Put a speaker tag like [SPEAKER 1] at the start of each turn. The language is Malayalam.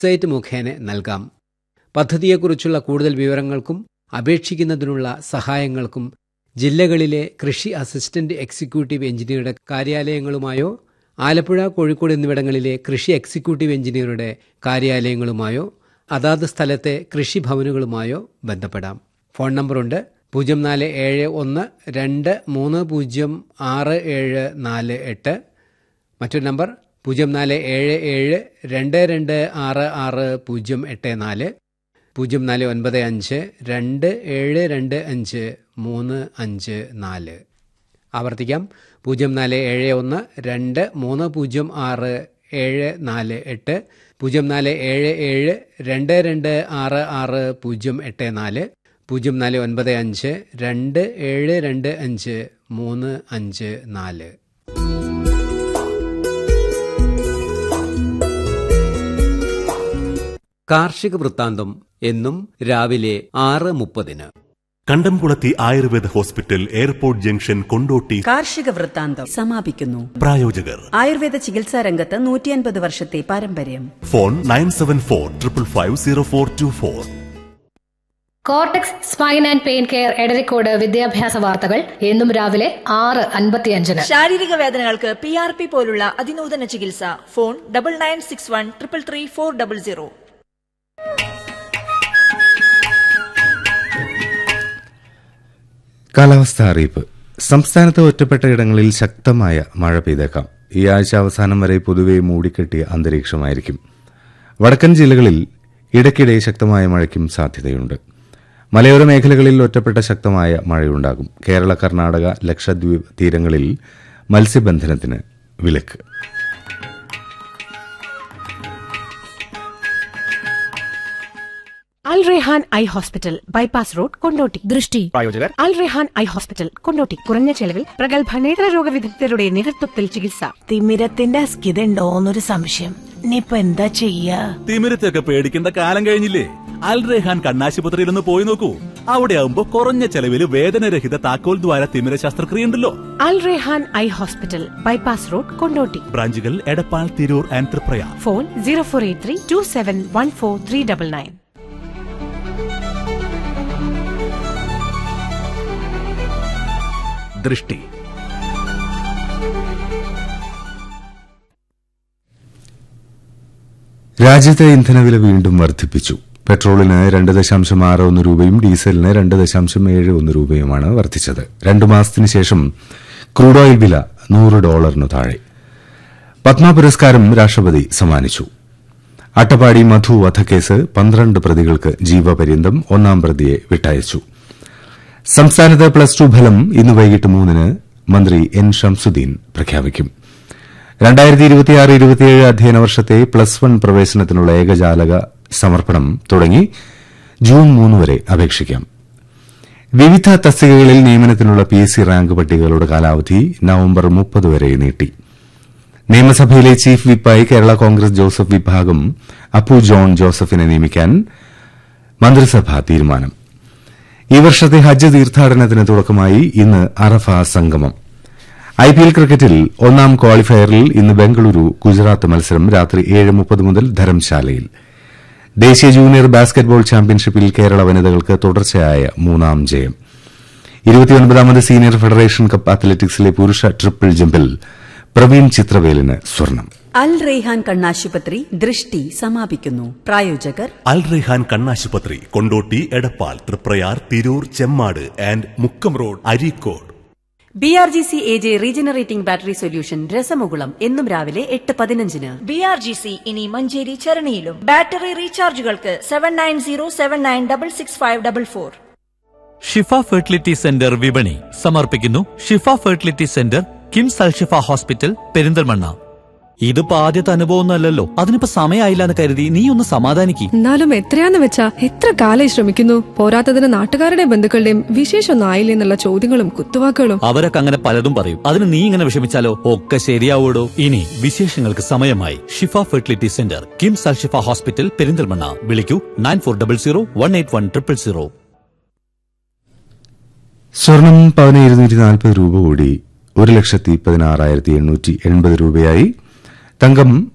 [SPEAKER 1] വെബ്സൈറ്റ് മുഖേന നൽകാം പദ്ധതിയെക്കുറിച്ചുള്ള കൂടുതൽ വിവരങ്ങൾക്കും അപേക്ഷിക്കുന്നതിനുള്ള സഹായങ്ങൾക്കും ജില്ലകളിലെ കൃഷി അസിസ്റ്റന്റ് എക്സിക്യൂട്ടീവ് എഞ്ചിനീയറുടെ കാര്യാലയങ്ങളുമായോ ആലപ്പുഴ കോഴിക്കോട് എന്നിവിടങ്ങളിലെ കൃഷി എക്സിക്യൂട്ടീവ് എഞ്ചിനീയറുടെ കാര്യാലയങ്ങളുമായോ അതാത് സ്ഥലത്തെ കൃഷിഭവനുകളുമായോ ബന്ധപ്പെടാം ഫോൺ നമ്പറുണ്ട് പൂജ്യം നാല് ഏഴ് ഒന്ന് രണ്ട് മൂന്ന് പൂജ്യം ആറ് ഏഴ് നാല് എട്ട് മറ്റൊരു നമ്പർ പൂജ്യം നാല് ഏഴ് ഏഴ് രണ്ട് രണ്ട് ആറ് ആറ് പൂജ്യം എട്ട് നാല് പൂജ്യം നാല് ഒൻപത് അഞ്ച് രണ്ട് ഏഴ് രണ്ട് അഞ്ച് മൂന്ന് അഞ്ച് നാല് ആവർത്തിക്കാം പൂജ്യം നാല് ഏഴ് ഒന്ന് രണ്ട് മൂന്ന് പൂജ്യം ആറ് ഏഴ് നാല് എട്ട് പൂജ്യം നാല് ഏഴ് ഏഴ് രണ്ട് രണ്ട് ആറ് ആറ് പൂജ്യം എട്ട് നാല് പൂജ്യം നാല് ഒൻപത് അഞ്ച് രണ്ട് ഏഴ് രണ്ട് അഞ്ച് മൂന്ന് അഞ്ച് നാല് കാർഷിക വൃത്താന്തം എന്നും രാവിലെ ആറ് മുപ്പതിന്
[SPEAKER 2] Kandamkulathy Ayurveda hospital airport junction Kondotty
[SPEAKER 3] കാർഷിക വൃത്താന്തം സമാപിക്കുന്നു
[SPEAKER 2] പ്രായോജകർ
[SPEAKER 3] ആയുർവേദ ചികിത്സാ രംഗത്ത് നൂറ്റിയൻപത് വർഷത്തെ പാരമ്പര്യം
[SPEAKER 2] phone nine seven four triple five zero four two four
[SPEAKER 4] cortex spine and pain care Edarikode വിദ്യാഭ്യാസ വാർത്തകൾ എന്നും രാവിലെ ആറ് അൻപത്തിയഞ്ചിന്
[SPEAKER 5] ശാരീരിക വേദനകൾക്ക് പി ആർ പി പോലുള്ള അതിനൂതന ചികിത്സ phone double nine six one triple three four double zero
[SPEAKER 6] കാലാവസ്ഥ അറിയിപ്പ് സംസ്ഥാനത്ത് ഒറ്റപ്പെട്ട ഇടങ്ങളിൽ ശക്തമായ മഴ പെയ്തേക്കാം ഈ ആഴ്ച അവസാനം വരെ പൊതുവെ മൂടിക്കെട്ടിയ അന്തരീക്ഷമായിരിക്കും വടക്കൻ ജില്ലകളിൽ ഇടയ്ക്കിടെ ശക്തമായ മഴയ്ക്കും സാധ്യതയുണ്ട് മലയോര മേഖലകളിൽ ഒറ്റപ്പെട്ട ശക്തമായ മഴയുണ്ടാകും കേരള കർണാടക ലക്ഷദ്വീപ് തീരങ്ങളിൽ മത്സ്യബന്ധനത്തിന് വിലക്ക്
[SPEAKER 7] Al Rehan eye hospital bypass road Kondotty
[SPEAKER 8] ദൃഷ്ടി
[SPEAKER 9] പ്രായോജകർ
[SPEAKER 7] അൽ റെഹാൻ ഐ ഹോസ്പിറ്റൽ കൊണ്ടോട്ടി കുറഞ്ഞ ചെലവിൽ പ്രഗത്ഭ നേത്രരോഗ വിദഗ്ധരുടെ നേതൃത്വത്തിൽ ചികിത്സ
[SPEAKER 8] തിമിരത്തിന്റെ അസ്കിതണ്ടോന്നൊരു സംശയം ഇനിയിപ്പൊ എന്താ ചെയ്യാ
[SPEAKER 9] തിമിരത്തൊക്കെ പേടിക്കേണ്ട കാലം കഴിഞ്ഞില്ലേ അൽ റെഹാൻ കണ്ണാശുപത്രിയിൽ ഒന്ന് പോയി നോക്കൂ അവിടെ ആവുമ്പോ കുറഞ്ഞ ചെലവിൽ വേദനരഹിത താക്കോൽ ദ്വാര തിമിര ശസ്ത്രക്രിയ ഉണ്ടല്ലോ
[SPEAKER 7] Al Rehan eye hospital bypass road Kondotty
[SPEAKER 9] ബ്രാഞ്ചുകൾ Edappal Tirur and Triprayar
[SPEAKER 7] phone zero four eight three two seven one four three double nine
[SPEAKER 9] ദൃഷ്ടി
[SPEAKER 6] രാജ്യത്തെ ഇന്ധനവില വീണ്ടും വർദ്ധിപ്പിച്ചു പെട്രോളിന് രണ്ട് ദശാംശം ആറ് ഒന്ന് രൂപയും ഡീസലിന് രണ്ട് ദശാംശം ഏഴ് ഒന്ന് രൂപയുമാണ് വർദ്ധിച്ചത് രണ്ടു മാസത്തിന് ശേഷം ക്രൂഡ് ഓയിൽ വില നൂറ് ഡോളറിനു താഴെ പത്മ പുരസ്കാരം രാഷ്ട്രപതി സമ്മാനിച്ചു അട്ടപ്പാടി മധു വധക്കേസ് പന്ത്രണ്ട് പ്രതികൾക്ക് ജീവപര്യന്തം ഒന്നാം പ്രതിയെ വിട്ടയച്ചു സംസ്ഥാനത്ത് പ്ലസ് ടു ഫലം ഇന്ന് വൈകിട്ട് മൂന്നിന് മന്ത്രി എൻ ഷംസുദ്ദീൻ പ്രഖ്യാപിക്കും രണ്ടായിരത്തി ഇരുപത്തിയാറ് ഇരുപത്തിയേഴ് അധ്യയന വർഷത്തെ പ്ലസ് വൺ പ്രവേശനത്തിനുള്ള ഏകജാലക സമർപ്പണം തുടങ്ങി ജൂൺ മൂന്ന് വരെ അപേക്ഷിക്കാം വിവിധ തസ്തികകളിൽ നിയമനത്തിനുള്ള പി എസ് സി റാങ്ക് പട്ടികകളുടെ കാലാവധി നവംബർ മുപ്പത് വരെ നീട്ടി നിയമസഭയിലെ ചീഫ് വിപ്പായി കേരള കോൺഗ്രസ് ജോസഫ് വിഭാഗം അപ്പു ജോൺ ജോസഫിനെ നിയമിക്കാൻ മന്ത്രിസഭാ തീരുമാനം ഈ വർഷത്തെ ഹജ്ജ് തീർത്ഥാടനത്തിന് തുടക്കമായി ഇന്ന് അറഫ സംഗമം ഐപിഎൽ ക്രിക്കറ്റിൽ ഒന്നാം ക്വാളിഫയറിൽ ഇന്ന് ബംഗളൂരു ഗുജറാത്ത് മത്സരം രാത്രി ഏഴ് മുപ്പത് മുതൽ ധരംശാലയിൽ ദേശീയ ജൂനിയർ ബാസ്കറ്റ്ബോൾ ചാമ്പ്യൻഷിപ്പിൽ കേരള വനിതകൾക്ക് തുടർച്ചയായ മൂന്നാം ജയം ഇരുപത്തിയൊൻപതാമത് സീനിയർ ഫെഡറേഷൻ കപ്പ് അത്ലറ്റിക്സിലെ പുരുഷ ട്രിപ്പിൾ ജമ്പിൽ പ്രവീൺ ചിത്രവേലിന് സ്വർണം
[SPEAKER 3] അൽ റെയ്ഹാൻ കണ്ണാശുപത്രി ദൃഷ്ടി സമാപിക്കുന്നു പ്രായോജകർ
[SPEAKER 2] അൽ റെഹാൻ കണ്ണാശുപത്രി Kondotty Edappal Triprayar Tirur Chemmad and Mukkam road Areekode
[SPEAKER 3] B R G C A J regenerating battery solution രസമുകുളം എന്നും രാവിലെ എട്ട് പതിനഞ്ചിന്
[SPEAKER 5] ബി ആർ ജി സി ഇനി മഞ്ചേരി ചരണിയിലും ബാറ്ററി റീചാർജുകൾക്ക് seven nine zero seven nine double six five double four
[SPEAKER 10] Shifa fertility centre വിപണി സമർപ്പിക്കുന്നു Shifa fertility centre KIMS Alshifa hospital Perinthalmanna ഇതിപ്പോ ആദ്യത്തെ അനുഭവമൊന്നുമല്ലല്ലോ അതിനിപ്പോ സമയമായില്ല എന്ന് കരുതി നീ ഒന്ന് സമാധാനിക്ക്
[SPEAKER 11] എന്നാലും എത്രയാന്ന് വെച്ചാ എത്ര കാലായി ശ്രമിക്കുന്നു പോരാത്തതിന് നാട്ടുകാരുടെ ബന്ധുക്കളുടെയും വിശേഷമൊന്നും ആയില്ലേ എന്നുള്ള ചോദ്യങ്ങളും കുത്തുവാക്കുകളും
[SPEAKER 10] അവരൊക്കെ അങ്ങനെ പലതും പറയും അതിന് നീ ഇങ്ങനെ വിഷമിച്ചാലോ ഒക്കെ ശരിയാവൂടോ ഇനി വിശേഷങ്ങൾക്ക് സമയമായി Shifa fertility centre KIMS Alshifa hospital Perinthalmanna വിളിക്കൂ nine four double zero one eight one triple zero
[SPEAKER 6] സ്വർണം പവന് ഇരുന്നൂറ്റി നാൽപ്പത് രൂപ കൂടി ഒരു ലക്ഷത്തി പതിനാറായിരത്തി എണ്ണൂറ്റി എൺപത് രൂപയായി തങ്കം